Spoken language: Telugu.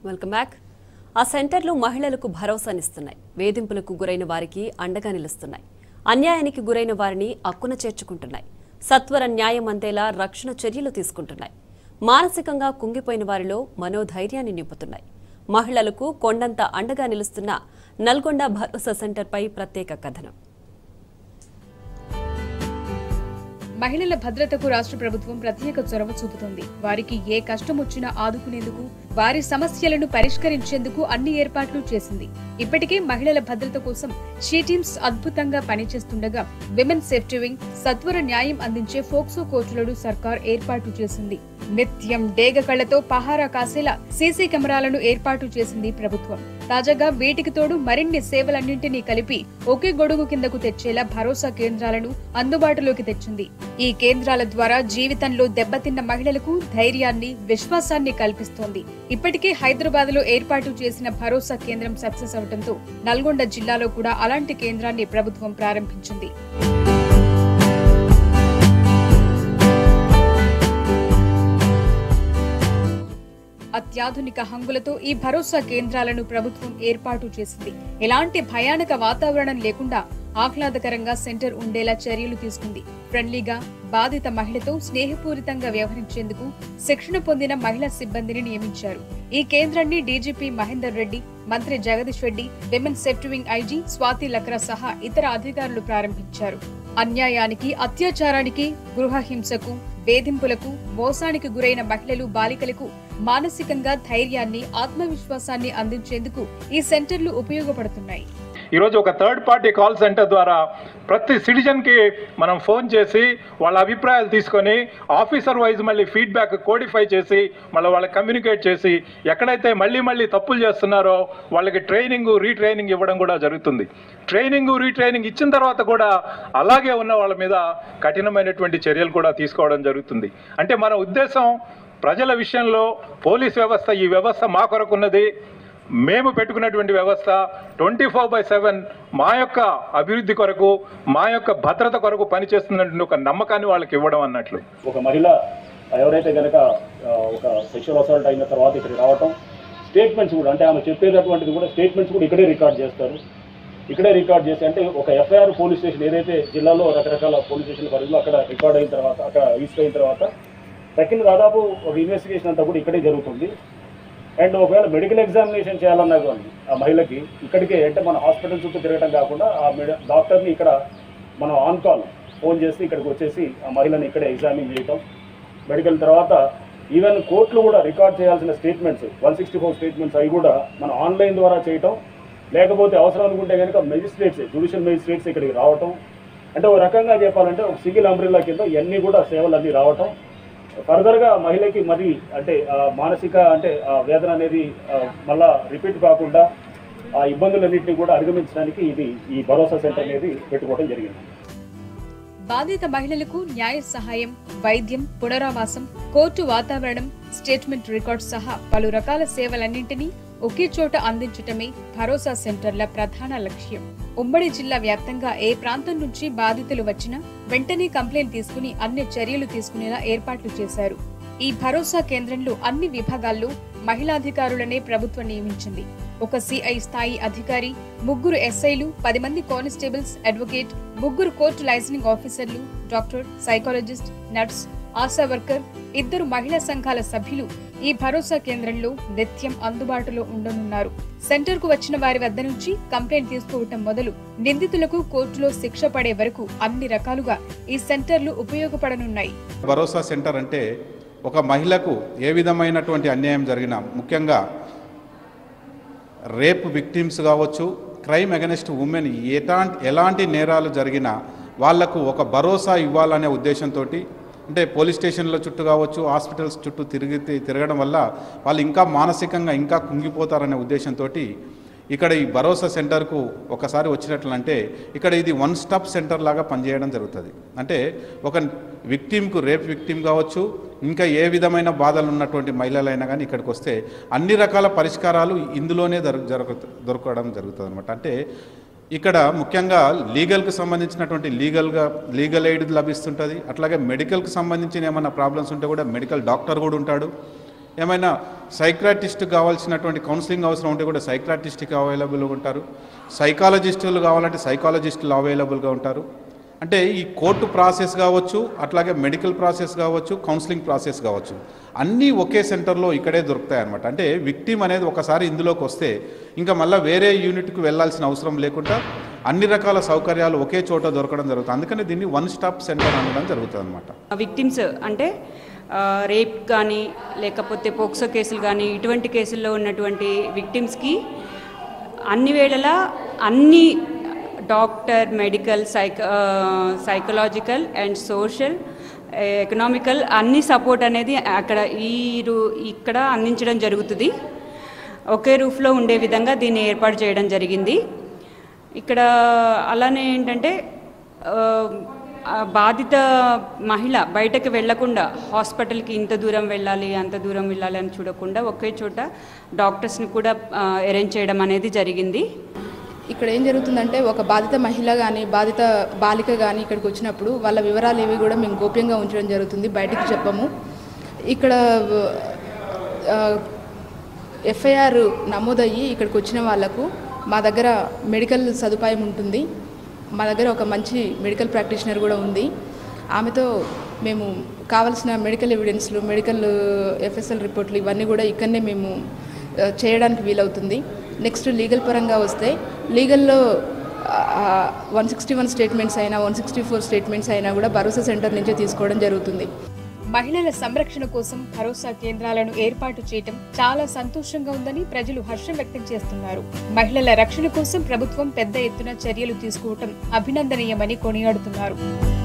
వెల్కమ్ బ్యాక్ ఆ సెంటర్లు మహిళలకు భరోసానిస్తున్నాయి వేధింపులకు గురైన వారికి అండగా నిలుస్తున్నాయి అన్యాయానికి గురైన వారిని అక్కున చేర్చుకుంటున్నాయి సత్వర న్యాయం అందేలా రక్షణ చర్యలు తీసుకుంటున్నాయి మానసికంగా కుంగిపోయిన వారిలో మనోధైర్యాన్ని నింపుతున్నాయి మహిళలకు కొండంత అండగా నిలుస్తున్న నల్గొండ భరోసా సెంటర్పై ప్రత్యేక కథనం మహిళల భద్రతకు రాష్ట్ర ప్రభుత్వం ప్రత్యేక చొరవ చూపుతోంది వారికి ఏ కష్టం వచ్చినా ఆదుకునేందుకు వారి సమస్యలను పరిష్కరించేందుకు అన్ని ఏర్పాట్లు చేసింది ఇప్పటికే మహిళల భద్రత కోసం షీ టీమ్స్ అద్భుతంగా పనిచేస్తుండగా విమెన్ సేఫ్టీ వింగ్ సత్వర న్యాయం అందించే ఫోక్సో కోర్టులను సర్కార్ ఏర్పాటు చేసింది నిత్యం డేగ కళ్లతో పహారా కాసేలా సీసీ కెమెరాలను ఏర్పాటు చేసింది ప్రభుత్వం తాజాగా వీటికి తోడు మరిన్ని సేవలన్నింటినీ కలిపి ఒకే గొడుగు కిందకు తెచ్చేలా భరోసా కేంద్రాలను అందుబాటులోకి తెచ్చింది ఈ కేంద్రాల ద్వారా జీవితంలో దెబ్బతిన్న మహిళలకు ధైర్యాన్ని విశ్వాసాన్ని కల్పిస్తోంది ఇప్పటికే హైదరాబాద్ లో ఏర్పాటు చేసిన భరోసా కేంద్రం సక్సెస్ అవడంతో నల్గొండ జిల్లాలో కూడా అలాంటి కేంద్రాన్ని ప్రభుత్వం ప్రారంభించింది అత్యాధునిక హంగులతో ఈ భరోసా కేంద్రాలను ప్రభుత్వం ఏర్పాటు చేసింది ఎలాంటి భయానక వాతావరణం లేకుండా ఆహ్లాదకరంగా సెంటర్ ఉండేలా చర్యలు తీసుకుంది ఫ్రెండ్లీగా బాధిత మహిళతో స్నేహపూరితంగా వ్యవహరించేందుకు శిక్షణ పొందిన మహిళా సిబ్బందిని నియమించారు ఈ కేంద్రాన్ని డీజీపీ మహేందర్ రెడ్డి మంత్రి Jagadish Reddy women safety wing IG Swathi Lakra సహా ఇతర అధికారులు ప్రారంభించారు అన్యాయానికి అత్యాచారానికి గృహ హింసకు వేధింపులకు మోసానికి గురైన మహిళలు బాలికలకు మానసికంగా ధైర్యాన్ని ఆత్మవిశ్వాసాన్ని అందించేందుకు ఈ సెంటర్లు ఉపయోగపడుతున్నాయి ఈరోజు ఒక థర్డ్ పార్టీ కాల్ సెంటర్ ద్వారా ప్రతి సిటిజన్కి మనం ఫోన్ చేసి వాళ్ళ అభిప్రాయాలు తీసుకొని ఆఫీసర్ వైజ్ మళ్ళీ ఫీడ్బ్యాక్ కోడిఫై చేసి మళ్ళీ వాళ్ళకి కమ్యూనికేట్ చేసి ఎక్కడైతే మళ్ళీ మళ్ళీ తప్పులు చేస్తున్నారో వాళ్ళకి ట్రైనింగ్ రీట్రైనింగ్ ఇవ్వడం కూడా జరుగుతుంది ట్రైనింగ్ రీట్రైనింగ్ ఇచ్చిన తర్వాత కూడా అలాగే ఉన్న వాళ్ళ మీద కఠినమైనటువంటి చర్యలు కూడా తీసుకోవడం జరుగుతుంది అంటే మన ఉద్దేశం ప్రజల విషయంలో పోలీస్ వ్యవస్థ ఈ వ్యవస్థ మా కొరకున్నది మేము పెట్టుకున్నటువంటి వ్యవస్థ ట్వంటీ ఫోర్ బై సెవెన్ మా యొక్క అభివృద్ధి కొరకు మా యొక్క భద్రత కొరకు పనిచేస్తున్నటువంటి ఒక నమ్మకాన్ని వాళ్ళకి ఇవ్వడం అన్నట్లు ఒక మహిళ ఎవరైతే కనుక ఒక సెక్షువల్ అసాల్ట్ అయిన తర్వాత ఇక్కడికి రావటం స్టేట్మెంట్స్ కూడా అంటే ఆమె చెప్పేటటువంటిది కూడా స్టేట్మెంట్స్ కూడా ఇక్కడే రికార్డ్ చేస్తారు ఇక్కడే రికార్డ్ చేసి అంటే ఒక ఎఫ్ఐఆర్ పోలీస్ స్టేషన్ ఏదైతే జిల్లాలో రకరకాల పోలీస్ స్టేషన్ పరిధిలో అక్కడ రికార్డ్ అయిన తర్వాత అక్కడ రిజిస్టర్ అయిన తర్వాత సెకండ్ దాదాపు ఒక ఇన్వెస్టిగేషన్ అంతా కూడా ఇక్కడే జరుగుతుంది అండ్ ఒకవేళ మెడికల్ ఎగ్జామినేషన్ చేయాలన్నా కానీ ఆ మహిళకి ఇక్కడికే అంటే మన హాస్పిటల్ చుట్టూ తిరగడం కాకుండా ఆ మెడ డాక్టర్ని ఇక్కడ మనం ఆన్ కాల్ ఫోన్ చేసి ఇక్కడికి వచ్చేసి ఆ మహిళని ఇక్కడే ఎగ్జామిన్ చేయటం మెడికల్ తర్వాత ఈవెన్ కోర్టులు కూడా రికార్డ్ చేయాల్సిన statements one sixty four statements అవి కూడా మనం ఆన్లైన్ ద్వారా చేయటం లేకపోతే అవసరం అనుకుంటే కనుక మెజిస్ట్రేట్స్ జుడిషియల్ మెజిస్ట్రేట్స్ ఇక్కడికి రావటం అంటే ఒక రకంగా చెప్పాలంటే ఒక సింగిల్ అంబ్రిల్లా కింద ఇవన్నీ కూడా సేవలు అన్నీ రావటం ఫర్దర్గా మహిళకి మరి అంటే ఆ మానసిక అంటే ఆ వేదన అనేది ఆ, మళ్ళా రిపీట్ కాకుండా ఆ ఇబ్బందులన్నింటినీ కూడా అధిగమించడానికి ఇది ఈ భరోసా సెంటర్ అనేది పెట్టుకోవడం జరిగింది బాధిత మహిళలకు న్యాయ సహాయం వైద్యం పునరావాసం కోర్టు వాతావరణం స్టేట్మెంట్ రికార్డ్స్ సహా పలు రకాల సేవలన్నింటినీ ఒకే చోట అందించటమే భరోసా సెంటర్ల ప్రధాన లక్ష్యం ఉమ్మడి జిల్లా వ్యాప్తంగా ఏ ప్రాంతం నుంచి బాధితులు వచ్చినా వెంటనే కంప్లైంట్ తీసుకుని అన్ని చర్యలు తీసుకునేలా ఏర్పాట్లు చేశారు ఈ భరోసా కేంద్రంలో అన్ని విభాగాల్లో మహిళాధికారులనే ప్రభుత్వం నియమించింది ఒక సిఐ స్థాయి అధికారి ముగ్గురు ఎస్ఐలు పది మంది కానిస్టేబుల్స్ అడ్వకేట్ ముగ్గురు కోర్టు లైసెన్సింగ్ ఆఫీసర్లు doctor psychologist nurse ASHA worker ఇద్దరు మహిళా సంఘాల సభ్యులు ఈ భరోసా కేంద్రంలో నిత్యం అందుబాటులో ఉండనున్నారు సెంటర్ కు వచ్చిన వారి వద్ద నుంచి కంప్లైంట్ తీసుకోవటం మొదలు నిందితులకు కోర్టులో శిక్ష పడే వరకు అన్ని రకాలుగా ఈ సెంటర్లు ఉపయోగపడనున్నాయి భరోసా సెంటర్ అంటే ఒక మహిళకు ఏ విధమైనటువంటి అన్యాయం జరిగినా ముఖ్యంగా రేప్ విక్టిమ్స్ కావచ్చు క్రైమ్ అగెనిస్ట్ ఉమెన్ ఎలాంటి ఎలాంటి నేరాలు జరిగినా వాళ్లకు ఒక భరోసా ఇవ్వాలనే ఉద్దేశంతో అంటే పోలీస్ స్టేషన్ల చుట్టూ కావచ్చు హాస్పిటల్స్ చుట్టూ తిరిగి తిరగడం వల్ల వాళ్ళు ఇంకా మానసికంగా ఇంకా కుంగిపోతారనే ఉద్దేశంతో ఇక్కడ ఈ భరోసా సెంటర్కు ఒకసారి వచ్చినట్లంటే ఇక్కడ ఇది వన్ స్టాప్ సెంటర్ లాగా పనిచేయడం జరుగుతుంది అంటే ఒక విక్టిమ్కు రేప్ విక్టిమ్ కావచ్చు ఇంకా ఏ విధమైన బాధలు ఉన్నటువంటి మహిళలైనా కానీ ఇక్కడికి వస్తే అన్ని రకాల పరిష్కారాలు ఇందులోనే దొర జరుగు దొరకడం జరుగుతుంది అనమాట అంటే ఇక్కడ ముఖ్యంగా లీగల్కి సంబంధించినటువంటి లీగల్గా లీగల్ ఎయిడ్ లభిస్తుంటుంది అట్లాగే మెడికల్కి సంబంధించిన ఏమైనా ప్రాబ్లమ్స్ ఉంటే కూడా మెడికల్ డాక్టర్ కూడా ఉంటాడు ఏమైనా సైక్రాటిస్ట్ కావాల్సినటువంటి కౌన్సిలింగ్ అవసరం ఉంటే కూడా సైక్రాటిస్ట్కి అవైలబుల్గా ఉంటారు సైకాలజిస్టులు కావాలంటే సైకాలజిస్టులు అవైలబుల్గా ఉంటారు అంటే ఈ కోర్టు ప్రాసెస్ కావచ్చు అట్లాగే మెడికల్ ప్రాసెస్ కావచ్చు కౌన్సిలింగ్ ప్రాసెస్ కావచ్చు అన్నీ ఒకే సెంటర్లో ఇక్కడే దొరుకుతాయి అనమాట అంటే విక్టిమ్ అనేది ఒకసారి ఇందులోకి వస్తే ఇంకా మళ్ళీ వేరే యూనిట్కి వెళ్ళాల్సిన అవసరం లేకుండా అన్ని రకాల సౌకర్యాలు ఒకే చోట దొరకడం జరుగుతుంది అందుకని దీన్ని వన్ స్టాప్ సెంటర్ అనడం జరుగుతుంది అనమాట విక్టిమ్స్ అంటే ఆ, రేప్ కానీ లేకపోతే పోక్సో కేసులు కానీ ఇటువంటి కేసుల్లో ఉన్నటువంటి విక్టిమ్స్కి అన్ని వేళలా అన్ని doctor medical psycho psychological and social economical అన్ని సపోర్ట్ అనేది అక్కడ ఈ రూ ఇక్కడ అందించడం జరుగుతుంది ఒకే రూఫ్లో ఉండే విధంగా దీన్ని ఏర్పాటు చేయడం జరిగింది ఇక్కడ అలానే ఏంటంటే ఆ, ఆ బాధిత మహిళ బయటకు వెళ్లకుండా హాస్పిటల్కి ఇంత దూరం వెళ్ళాలి అంత దూరం వెళ్ళాలి అని చూడకుండా ఒకే చోట డాక్టర్స్ని కూడా అరేంజ్ చేయడం అనేది జరిగింది ఇక్కడ ఏం జరుగుతుందంటే ఒక బాధిత మహిళ కానీ బాధిత బాలిక కానీ ఇక్కడికి వచ్చినప్పుడు వాళ్ళ వివరాలు ఏవి కూడా మేము గోప్యంగా ఉంచడం జరుగుతుంది బయటికి చెప్పము ఇక్కడ ఎఫ్ఐఆర్ నమోదయ్యి ఇక్కడికి వచ్చిన వాళ్ళకు మా దగ్గర మెడికల్ సదుపాయం ఉంటుంది మా దగ్గర ఒక మంచి మెడికల్ ప్రాక్టీషనర్ కూడా ఉంది ఆమెతో మేము కావలసిన మెడికల్ ఎవిడెన్స్లు మెడికల్ ఎఫ్ఎస్ఎల్ రిపోర్ట్లు ఇవన్నీ కూడా ఇక్కడనే మేము ఆ, చేయడానికి వీలవుతుంది నెక్స్ట్ లీగల్ పరంగా వస్తే లీగల్లో వన్ సిక్స్టీ వన్ స్టేట్మెంట్స్ అయినా వన్ సిక్స్టీ ఫోర్ స్టేట్మెంట్స్ అయినా కూడా భరోసా సెంటర్ నుంచే తీసుకోవడం జరుగుతుంది మహిళల సంరక్షణ కోసం భరోసా కేంద్రాలను ఏర్పాటు చేయటం చాలా సంతోషంగా ఉందని ప్రజలు హర్షం వ్యక్తం చేస్తున్నారు మహిళల రక్షణ కోసం ప్రభుత్వం పెద్ద ఎత్తున చర్యలు తీసుకోవటం అభినందనీయమని కొనియాడుతున్నారు